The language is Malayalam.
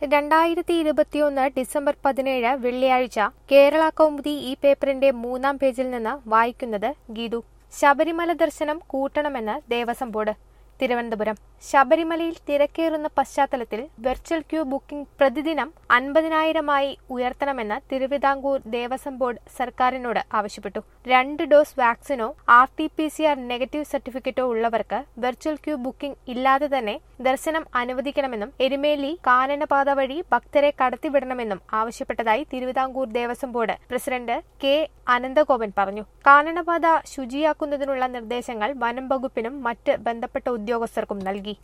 രണ്ടായിരത്തി ഇരുപത്തിയൊന്ന് ഡിസംബർ പതിനേഴ് വെള്ളിയാഴ്ച കേരള കൗമുദി ഈ പേപ്പറിന്റെ മൂന്നാം പേജിൽ നിന്ന് വായിക്കുന്നത് ഗീതു ശബരിമല ദർശനം കൂട്ടണമെന്ന് ദേവസ്വം ബോർഡ് തിരുവനന്തപുരം ശബരിമലയിൽ തിരക്കേറുന്ന പശ്ചാത്തലത്തിൽ വെർച്വൽ ക്യൂ ബുക്കിംഗ് പ്രതിദിനം അൻപതിനായിരമായി ഉയർത്തണമെന്ന് തിരുവിതാംകൂർ ദേവസ്വം ബോർഡ് സർക്കാരിനോട് ആവശ്യപ്പെട്ടു രണ്ട് ഡോസ് വാക്സിനോ R T P C R negative സർട്ടിഫിക്കറ്റോ ഉള്ളവർക്ക് വെർച്വൽ ക്യൂ ബുക്കിംഗ് ഇല്ലാതെ തന്നെ ദർശനം അനുവദിക്കണമെന്നും എരുമേലി കാനനപാത വഴി ഭക്തരെ കടത്തിവിടണമെന്നും ആവശ്യപ്പെട്ടതായി Thiruvithamkoor Devaswom board president K Ananthagopan പറഞ്ഞു കാനനപാത ശുചിയാക്കുന്നതിനുള്ള നിർദ്ദേശങ്ങൾ വനം വകുപ്പിനും മറ്റ് ബന്ധപ്പെട്ട ഉദ്യോഗസ്ഥർക്കും നൽകി